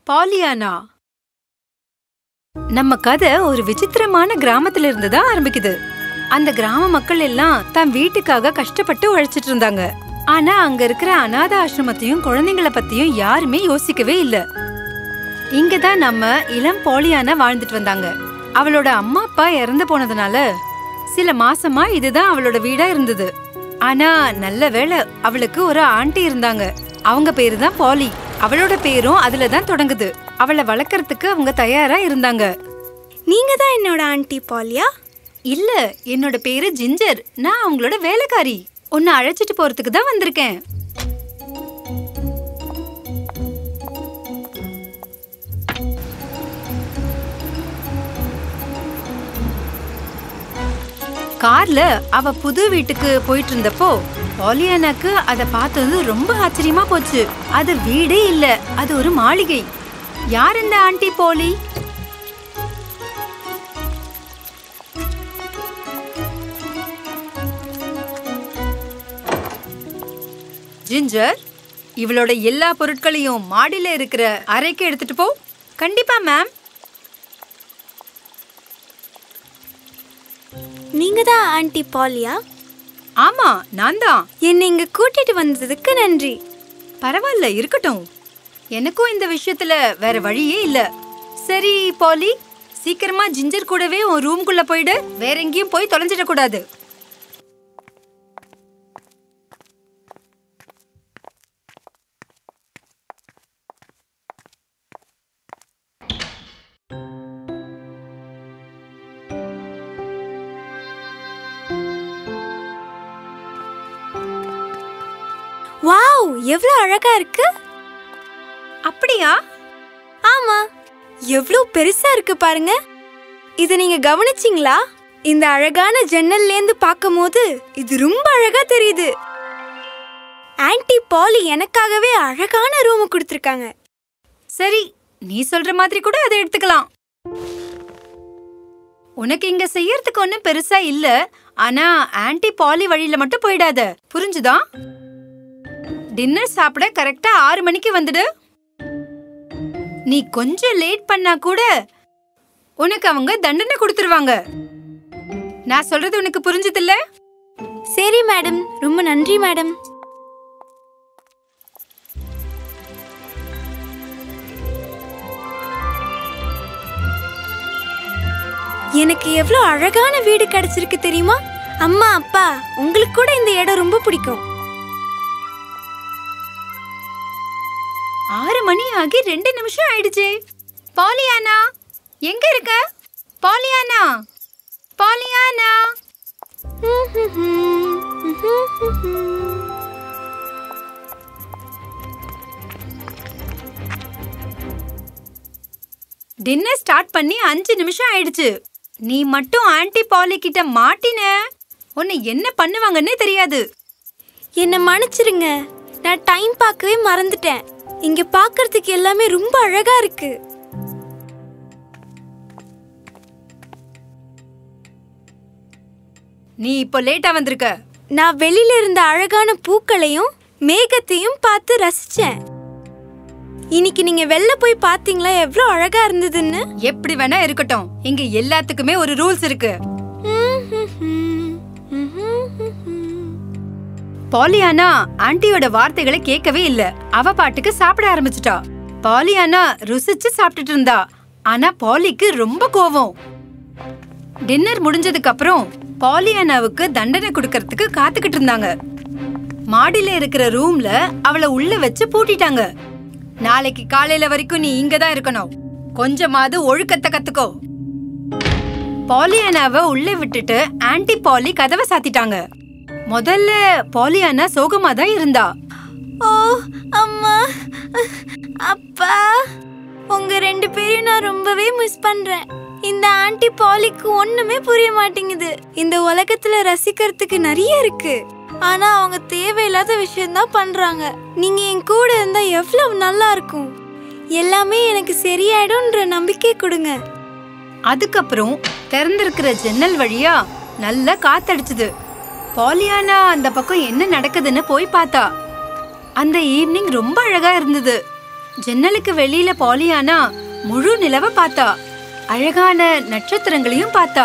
பாலியானா நம்ம கதை ஒரு விசித்திரமான கிராமத்துல இருந்து தான் ஆரம்பிக்குது அந்த கிராம மக்கள் எல்லாம் தன் வீட்டுக்காக கஷ்டப்பட்டு உழைச்சிட்டு இருந்தாங்க ஆனா அங்க இருக்கிற அனாத ஆசிரமத்தையும் குழந்தைங்கள பத்தியும் யாருமே யோசிக்கவே இல்ல இங்கதான் நம்ம இளம் பாலியானா வாழ்ந்துட்டு வந்தாங்க அவளோட அம்மா அப்பா இறந்து போனதுனால சில மாசமா இதுதான் அவளோட வீடா இருந்தது ஆனா நல்ல வேளை அவளுக்கு ஒரு ஆண்டி இருந்தாங்க அவங்க பேரு தான் பாலி அவளோட பேரும் அதுல தான் தொடங்குது அவளை வளர்க்கறதுக்கு அவங்க தயாரா இருந்தாங்க நீங்க தான் என்னோட ஆன்ட்டி பாலியா இல்ல என்னோட பேரு ஜிஞ்சர் நான் அவங்களோட வேலைக்காரி உன்னை அழைச்சிட்டு போறதுக்கு தான் வந்திருக்கேன் கார்ல அவ புது வீட்டுக்கு போயிட்டு இருந்தப்போ பாலியானாக்கு அத பார்த்தது ரொம்ப ஆச்சரியமா போச்சு அது வீடே இல்ல அது ஒரு மாளிகை யார் இந்த ஆண்டி போலி ஜிஞ்சர் இவளோட எல்லா பொருட்களையும் மாடியில இருக்கிற அறைக்கு எடுத்துட்டு போ கண்டிப்பா மேம் நீங்க தான் ஆன்ட்டி பாலியா ஆமா நான் தான் என்னை இங்க கூட்டிட்டு வந்ததுக்கு நன்றி பரவாயில்ல இருக்கட்டும் எனக்கும் இந்த விஷயத்துல வேற வழியே இல்ல சரி பாலி சீக்கிரமா ஜிஞ்சர் கூடவே உன் ரூம்குள்ள போயிடு வேற எங்கேயும் போய் தொலைஞ்சிட கூடாது வாவ் எவ்வளவு அழகா இருக்கு அப்படியா ஆமா எவ்வளவு பெருசா இருக்கு பாருங்க இத நீங்க கவனிச்சிங்களா இந்த அழகான ஜன்னல்ல இருந்து பார்க்கும்போது இது ரொம்ப அழகா தெரியுது ஆன்ட்டி பாலி எனக்காகவே அழகான ரூம் கொடுத்துருக்காங்க சரி நீ சொல்ற மாதிரி கூட அதை எடுத்துக்கலாம் உனக்கு இங்க செய்யறதுக்கு ஒண்ணும் பெருசா இல்ல ஆனா ஆன்டி பாலி வழியில மட்டும் போயிடாத புரிஞ்சுதா டின்னர் சாப்பிட கரெக்டா ஆறு மணிக்கு வந்துடு நீ கொஞ்சம் லேட் பண்ணா கூட உனக்கு அவங்க தண்டனை கொடுத்துருவாங்க நான் சொல்றது உனக்கு புரிஞ்சதில்ல சரி மேடம் ரொம்ப நன்றி மேடம் எனக்கு எவ்வளவு அழகான வீடு கிடைச்சிருக்கு தெரியுமா அம்மா அப்பா உங்களுக்கு கூட இந்த இடம் ரொம்ப பிடிக்கும் ஆறு மணி ஆகி ரெண்டு நிமிஷம் ஆயிடுச்சே பாலியானா எங்க இருக்க பாலியானா பாலியானா டின்னர் ஸ்டார்ட் பண்ணி அஞ்சு நிமிஷம் ஆயிடுச்சு நீ மட்டும் ஆன்டி பாலி கிட்ட மாட்டின உன்னை என்ன பண்ணுவாங்கன்னே தெரியாது என்ன மன்னிச்சிருங்க நான் டைம் பார்க்கவே மறந்துட்டேன் இங்க பார்க்கிறதுக்கு எல்லாமே ரொம்ப அழகா இருக்கு நீ இப்போ லேட்டா வந்திருக்க நான் வெளியில இருந்த அழகான பூக்களையும் மேகத்தையும் பார்த்து ரசிச்சேன் இன்னைக்கு நீங்க வெளில போய் பாத்தீங்களா எவ்வளவு அழகா இருந்ததுன்னு எப்படி வேணா இருக்கட்டும் இங்க எல்லாத்துக்குமே ஒரு ரூல்ஸ் இருக்கு பாலியானா ஆன்ட்டியோட வார்த்தைகளை கேட்கவே இல்ல அவ பாட்டுக்கு சாப்பிட ஆரம்பிச்சிட்டா பாலியானா ருசிச்சு சாப்பிட்டுட்டு இருந்தா ஆனா பாலிக்கு ரொம்ப கோவம் டின்னர் முடிஞ்சதுக்கு அப்புறம் பாலியானாவுக்கு தண்டனை கொடுக்கறதுக்கு காத்துக்கிட்டு இருந்தாங்க மாடியில இருக்கிற ரூம்ல அவளை உள்ள வச்சு பூட்டிட்டாங்க நாளைக்கு காலையில வரைக்கும் நீ இங்க தான் இருக்கணும் கொஞ்சமாவது ஒழுக்கத்தை கத்துக்கோ பாலியானாவை உள்ள விட்டுட்டு ஆன்டி பாலி கதவை சாத்திட்டாங்க முதல்ல பாலியானா சோகமா தான் இருந்தா ஓ அம்மா அப்பா உங்க ரெண்டு பேரையும் நான் ரொம்பவே மிஸ் பண்றேன் இந்த ஆன்ட்டி பாலிக்கு ஒண்ணுமே புரிய மாட்டேங்குது இந்த உலகத்துல ரசிக்கிறதுக்கு நிறைய இருக்கு ஆனா அவங்க தேவையில்லாத விஷயம்தான் பண்றாங்க நீங்க என் கூட இருந்தா எவ்வளவு நல்லா இருக்கும் எல்லாமே எனக்கு சரியாயிடும்ன்ற நம்பிக்கை கொடுங்க அதுக்கப்புறம் திறந்திருக்கிற ஜன்னல் வழியா நல்லா காத்தடிச்சுது பாலியானா அந்த பக்கம் என்ன நடக்குதுன்னு போய் பார்த்தா அந்த ஈவினிங் ரொம்ப அழகா இருந்தது ஜன்னலுக்கு வெளியில பாலியானா முழு நிலவை பார்த்தா அழகான நட்சத்திரங்களையும் பார்த்தா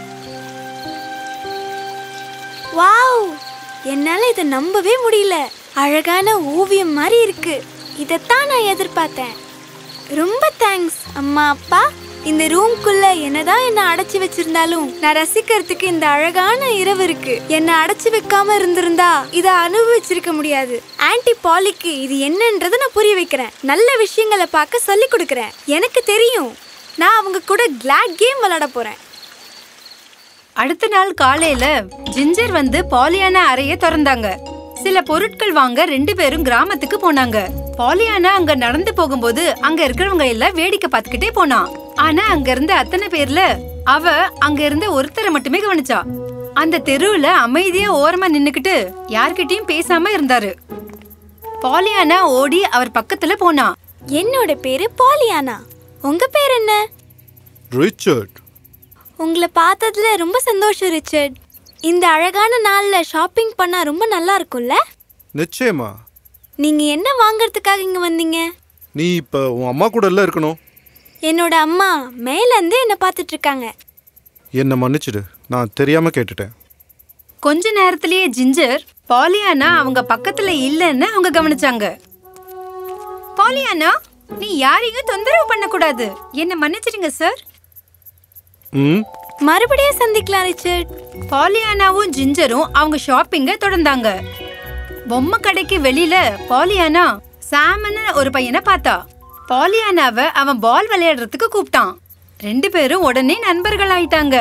வாவ் என்னால இதை நம்பவே முடியல அழகான ஓவியம் மாதிரி இருக்கு இதைத்தான் நான் எதிர்பார்த்தேன் ரொம்ப தேங்க்ஸ் அம்மா அப்பா இந்த ரூம்குள்ள என்னதான் என்ன அடைச்சி வச்சிருந்தாலும் நான் ரசிக்கிறதுக்கு இந்த அழகான இரவு இருக்கு என்ன அடைச்சி வைக்காம இருந்திருந்தா இதை அனுபவிச்சிருக்க முடியாது ஆன்டி பாலிக்கு இது என்னன்றதை நான் புரிய வைக்கிறேன் நல்ல விஷயங்களை பார்க்க சொல்லி கொடுக்குறேன் எனக்கு தெரியும் நான் அவங்க கூட கிளாட் கேம் விளையாட போறேன் அடுத்த நாள் காலையில ஜிஞ்சர் வந்து பாலியானா அறைய திறந்தாங்க சில பொருட்கள் வாங்க ரெண்டு பேரும் கிராமத்துக்கு போனாங்க பாலியானா அங்க நடந்து போகும்போது அங்க இருக்கிறவங்க எல்லாம் வேடிக்கை பார்த்துக்கிட்டே போனா ஆனா அங்க இருந்த அத்தனை பேர்ல அவ அங்க இருந்த ஒருத்தரை மட்டுமே கவனிச்சா அந்த தெருவுல அமைதியா ஓரமா நின்னுக்கிட்டு யார்கிட்டயும் பேசாம இருந்தாரு பாலியானா ஓடி அவர் பக்கத்துல போனா என்னோட பேரு பாலியானா உங்க பேர் என்ன ரிச்சர்ட் உங்களை பார்த்ததுல ரொம்ப சந்தோஷம் ரிச்சர்ட் இந்த அழகான நாள்ல ஷாப்பிங் பண்ணா ரொம்ப நல்லா இருக்கும்ல நிச்சயமா நீங்க என்ன வாங்குறதுக்காக இங்க வந்தீங்க நீ இப்போ உன் அம்மா கூட எல்லாம் இருக்கணும் என்னோட அம்மா மேல இருந்து என்ன பார்த்துட்டு இருக்காங்க என்னை மன்னிச்சிடு நான் தெரியாம கேட்டுட்டேன் கொஞ்ச நேரத்திலேயே ஜிஞ்சர் பாலியானா அவங்க பக்கத்துல இல்லைன்னு அவங்க கவனிச்சாங்க பாலியானா நீ யாரையும் தொந்தரவு பண்ண கூடாது என்ன மன்னிச்சிடுங்க சார் ம் மறுபடியும் சந்திக்கலாம் ரிச்சர்ட் பாலியானாவும் ஜிஞ்சரும் அவங்க ஷாப்பிங்க தொடர்ந்தாங்க பொம்மை கடைக்கு வெளியில பாலியானா சாமன்னு ஒரு பையனை பார்த்தா பாலியானாவை அவன் பால் விளையாடுறதுக்கு கூப்பிட்டான் ரெண்டு பேரும் உடனே நண்பர்கள் ஆயிட்டாங்க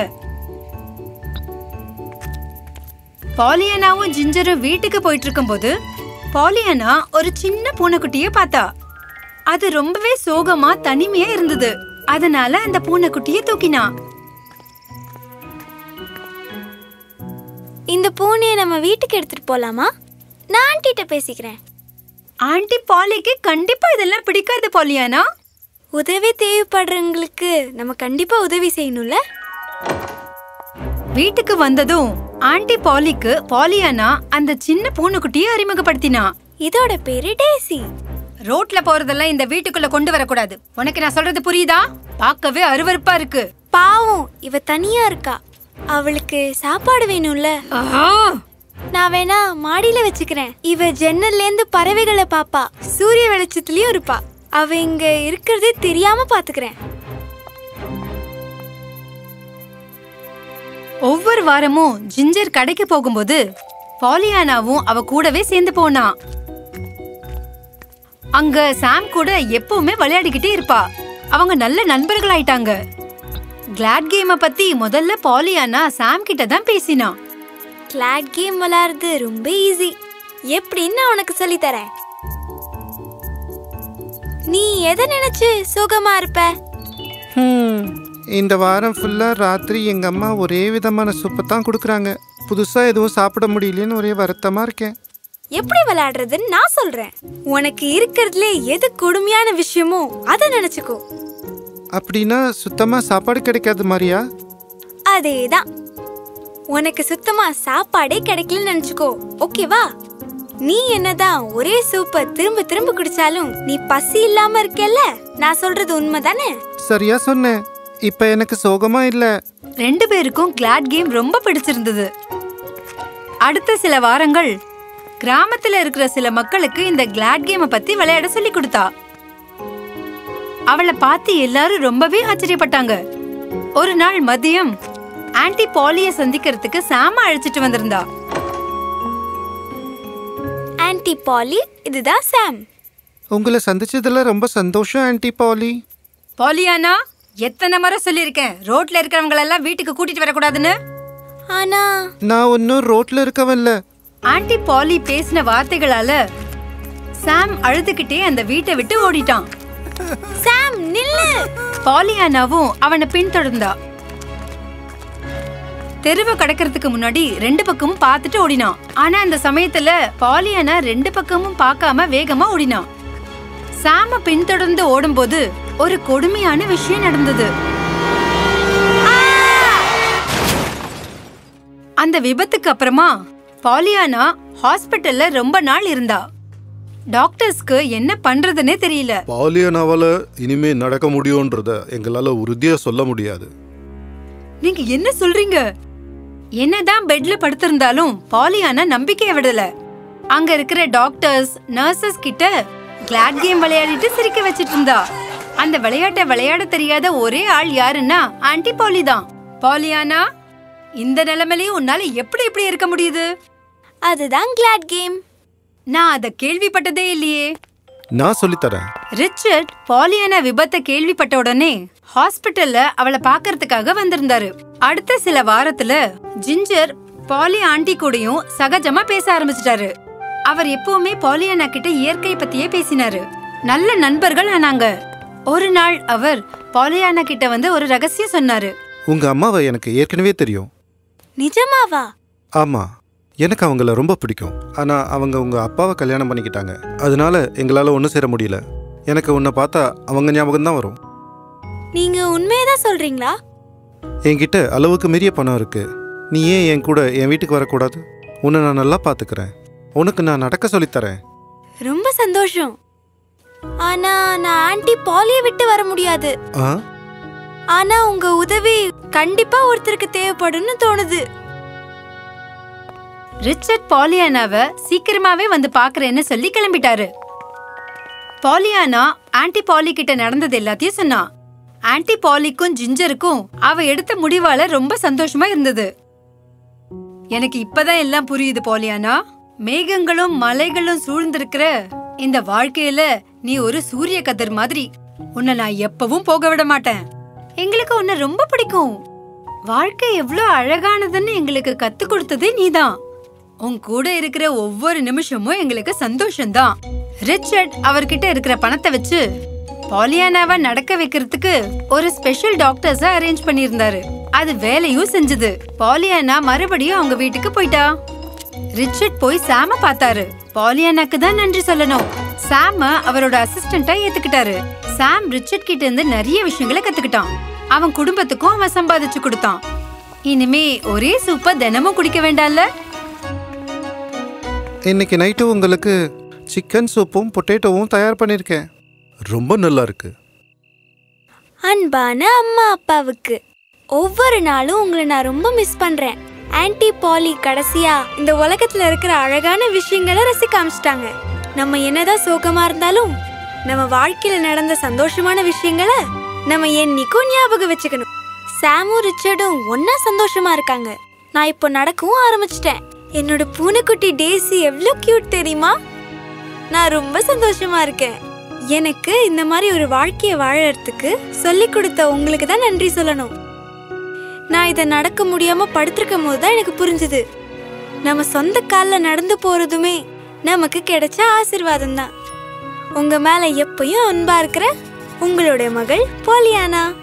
பாலியானாவும் ஜிஞ்சரும் வீட்டுக்கு போயிட்டு இருக்கும்போது பாலியானா ஒரு சின்ன பூனைக்குட்டிய பார்த்தா அது ரொம்பவே சோகமா தனிமையா இருந்தது அதனால அந்த பூனைக்குட்டிய தூக்கினா இந்த பூனையை நம்ம வீட்டுக்கு எடுத்துட்டு போலாமா நான் ஆண்டிட்ட பேசிக்கிறேன் ஆண்டி பாலிக்கு கண்டிப்பா இதெல்லாம் பிடிக்காது பாலியானா உதவி தேவைப்படுறவங்களுக்கு நம்ம கண்டிப்பா உதவி செய்யணும்ல வீட்டுக்கு வந்ததும் ஆண்டி பாலிக்கு பாலியானா அந்த சின்ன பூனைக்குட்டியை அறிமுகப்படுத்தினா இதோட பேரு டேசி ரோட்ல போறதெல்லாம் இந்த வீட்டுக்குள்ள கொண்டு வரக்கூடாது உனக்கு நான் சொல்றது புரியுதா பார்க்கவே அருவருப்பா இருக்கு பாவம் இவ தனியா இருக்கா அவளுக்கு சாப்பாடு வேணும்ல ஆஹா! நான் வேணா மாடியில வச்சுக்கிறேன் இவ ஜன்னல்ல இருந்து பறவைகளை பாப்பா சூரிய வெளிச்சத்துலயும் இருப்பா அவ இங்க இருக்கிறதே தெரியாம பாத்துக்கிறேன் ஒவ்வொரு வாரமும் ஜிஞ்சர் கடைக்கு போகும்போது பாலியானாவும் அவ கூடவே சேர்ந்து போனா அங்க சாம் கூட எப்பவுமே விளையாடிக்கிட்டே இருப்பா அவங்க நல்ல நண்பர்கள் ஆயிட்டாங்க கிளாட் கேம பத்தி முதல்ல பாலியானா சாம் கிட்ட தான் பேசினா கிளாட் கேம் விளையாடுறது ரொம்ப ஈஸி எப்படின்னு நான் உனக்கு சொல்லி தரேன் நீ எதை நினைச்சு சுகமா இருப்ப ஹம், இந்த வாரம் ஃபுல்லாக ராத்திரி எங்கள் அம்மா ஒரே விதமான சூப்பை தான் கொடுக்குறாங்க புதுசாக எதுவும் சாப்பிட முடியலன்னு ஒரே வருத்தமாக இருக்கேன் எப்படி விளையாடுறதுன்னு நான் சொல்றேன் உனக்கு இருக்கிறதுல எது கொடுமையான விஷயமோ அதை நினைச்சுக்கோ அப்படின்னா சுத்தமாக சாப்பாடு கிடைக்காது மாதிரியா அதேதான் உனக்கு சுத்தமா சாப்பாடே கிடைக்கலன்னு நினைச்சுக்கோ ஓகேவா நீ என்னதான் ஒரே சூப்பை திரும்ப திரும்ப குடிச்சாலும் நீ பசி இல்லாம இருக்கல்ல நான் சொல்றது உண்மைதானே சரியா சொன்னேன் இப்போ எனக்கு சோகமாக இல்லை ரெண்டு பேருக்கும் கிளாட் கேம் ரொம்ப பிடிச்சிருந்தது அடுத்த சில வாரங்கள் கிராமத்துல இருக்கிற சில மக்களுக்கு இந்த கிளாட் கேம பத்தி விளையாட சொல்லி கொடுத்தா அவளை பார்த்து எல்லாரும் ரொம்பவே ஆச்சரியப்பட்டாங்க ஒரு நாள் மதியம் ஆன்டி பாலிய சந்திக்கிறதுக்கு சாம அழைச்சிட்டு வந்திருந்தா ஆன்டி பாலி இதுதான் சாம் உங்களை சந்திச்சதுல ரொம்ப சந்தோஷம் ஆன்டி பாலி பாலியானா எத்தனை முறை சொல்லியிருக்கேன் ரோட்ல இருக்கிறவங்க எல்லாம் வீட்டுக்கு கூட்டிட்டு வரக்கூடாதுன்னு ஆனா நான் ஒன்றும் ரோட்ல இருக்கவன்ல ஆன்டி பாலி பேசின வார்த்தைகளால சாம் அழுதுகிட்டே அந்த வீட்டை விட்டு ஓடிட்டான் சாம் நில்லு பாலியானாவும் அவனை பின்தொடர்ந்தா தெருவை கடக்கிறதுக்கு முன்னாடி ரெண்டு பக்கமும் பார்த்துட்டு ஓடினான் ஆனா அந்த சமயத்துல பாலியானா ரெண்டு பக்கமும் பார்க்காம வேகமா ஓடினான் சாம பின்தொடர்ந்து ஓடும்போது ஒரு கொடுமையான விஷயம் நடந்தது அந்த விபத்துக்கு அப்புறமா பாலியானா ஹாஸ்பிட்டல்ல ரொம்ப நாள் இருந்தா டாக்டர்ஸ்க்கு என்ன பண்றதுன்னே தெரியல பாலியனாவால இனிமே நடக்க முடியும்ன்றத எங்களால உறுதியா சொல்ல முடியாது நீங்க என்ன சொல்றீங்க என்னதான் பெட்ல படுத்திருந்தாலும் பாலியானா நம்பிக்கைய விடல அங்க இருக்கிற டாக்டர்ஸ் நர்சஸ் கிட்ட கிளாட் கேம் விளையாடிட்டு சிரிக்க வச்சிட்டு இருந்தா அந்த விளையாட்டை விளையாட தெரியாத ஒரே ஆள் யாருன்னா ஆன்டி பாலி தான் பாலியானா இந்த நிலைமையிலயும் உன்னால எப்படி இப்படி இருக்க முடியுது அதுதான் கிளாட் கேம் நான் அத கேள்விப்பட்டதே இல்லையே நான் சொல்லித்தரேன் ரிச்சர்ட் பாலியானா விபத்தை கேள்விப்பட்ட உடனே ஹாஸ்பிட்டல்ல அவளை பார்க்கறதுக்காக வந்திருந்தாரு அடுத்த சில வாரத்துல ஜிஞ்சர் பாலி ஆண்டி கூடயும் சகஜமா பேச ஆரம்பிச்சிட்டாரு அவர் எப்பவுமே பாலியானா கிட்ட இயற்கை பத்தியே பேசினாரு நல்ல நண்பர்கள் ஆனாங்க ஒரு நாள் அவர் பாலியானா கிட்ட வந்து ஒரு ரகசியம் சொன்னாரு உங்க அம்மாவை எனக்கு ஏற்கனவே தெரியும் நிஜமாவா ஆமா எனக்கு அவங்கள ரொம்ப பிடிக்கும் ஆனா அவங்க உங்க அப்பாவை கல்யாணம் பண்ணிக்கிட்டாங்க அதனால எங்களால ஒன்றும் சேர முடியல எனக்கு உன்னை பார்த்தா அவங்க ஞாபகம் தான் வரும் நீங்க உண்மையதான் சொல்றீங்களா என்கிட்ட அளவுக்கு மீறிய பணம் இருக்கு நீ ஏன் என் கூட என் வீட்டுக்கு வரக்கூடாது உன்னை நான் நல்லா பார்த்துக்கிறேன் உனக்கு நான் நடக்க சொல்லித்தரேன் ரொம்ப சந்தோஷம் ஆனா நான் ஆன்ட்டி பாலிய விட்டு வர முடியாது ஆ ஆனா உங்க உதவி கண்டிப்பா ஒருத்தருக்கு தேவைப்படும்னு தோணுது ரிச்சர்ட் பாலியானாவை சீக்கிரமாவே வந்து பாக்குறேன்னு சொல்லி கிளம்பிட்டாரு பாலியானா ஆன்டி பாலி கிட்ட நடந்தது எல்லாத்தையும் சொன்னா ஆன்டி பாலிக்கும் ஜிஞ்சருக்கும் அவ எடுத்த முடிவால ரொம்ப சந்தோஷமா இருந்தது எனக்கு இப்பதான் எல்லாம் புரியுது பாலியானா மேகங்களும் மலைகளும் சூழ்ந்திருக்கிற இந்த வாழ்க்கையில நீ ஒரு சூரிய கதிர் மாதிரி உன்னை நான் எப்பவும் போக விட மாட்டேன் எங்களுக்கு உன்னை ரொம்ப பிடிக்கும் வாழ்க்கை எவ்வளவு அழகானதுன்னு எங்களுக்கு கத்து கொடுத்ததே நீதான் உன் கூட இருக்கிற ஒவ்வொரு நிமிஷமும் எங்களுக்கு சந்தோஷம்தான் ரிச்சர்ட் அவர்கிட்ட இருக்கிற பணத்தை வச்சு பாலியானாவை நடக்க வைக்கிறதுக்கு ஒரு ஸ்பெஷல் டாக்டர்ஸ அரேஞ்ச் பண்ணியிருந்தாரு அது வேலையும் செஞ்சது பாலியானா மறுபடியும் அவங்க வீட்டுக்கு போயிட்டா ரிச்சர்ட் போய் சாம பார்த்தாரு பாலியானாக்கு தான் நன்றி சொல்லணும் சாம அவரோட அசிஸ்டண்டா ஏத்துக்கிட்டாரு சாம் ரிச்சர்ட் கிட்ட இருந்து நிறைய விஷயங்களை கத்துக்கிட்டான் அவன் குடும்பத்துக்கும் அவன் சம்பாதிச்சு கொடுத்தான் இனிமே ஒரே சூப்ப தினமும் குடிக்க வேண்டாம்ல இன்னைக்கு நைட்டு உங்களுக்கு சிக்கன் சூப்பும் பொட்டேட்டோவும் தயார் பண்ணியிருக்கேன் ரொம்ப நல்லா இருக்கு அன்பான அம்மா அப்பாவுக்கு ஒவ்வொரு நாளும் உங்களை நான் ரொம்ப மிஸ் பண்றேன் ஆன்ட்டி பாலி கடைசியா இந்த உலகத்துல இருக்கிற அழகான விஷயங்களை ரசிக்க ஆரம்பிச்சிட்டாங்க நம்ம என்னதான் சோகமா இருந்தாலும் நம்ம வாழ்க்கையில நடந்த சந்தோஷமான விஷயங்களை நம்ம என்னைக்கும் ஞாபகம் வச்சுக்கணும் சாமும் ரிச்சர்டும் ஒன்னா சந்தோஷமா இருக்காங்க நான் இப்போ நடக்கவும் ஆரம்பிச்சிட்டேன் என்னோட பூனைக்குட்டி டேசி எவ்வளோ கியூட் தெரியுமா நான் ரொம்ப சந்தோஷமா இருக்கேன் எனக்கு இந்த மாதிரி ஒரு வாழ்க்கையை வாழறதுக்கு சொல்லி கொடுத்த உங்களுக்கு தான் நன்றி சொல்லணும் நான் இதை நடக்க முடியாம படுத்திருக்கும் போது தான் எனக்கு புரிஞ்சுது நம்ம சொந்த கால்ல நடந்து போறதுமே நமக்கு கிடைச்ச ஆசிர்வாதம் தான் உங்க மேல எப்பயும் அன்பா இருக்கிற உங்களுடைய மகள் போலியானா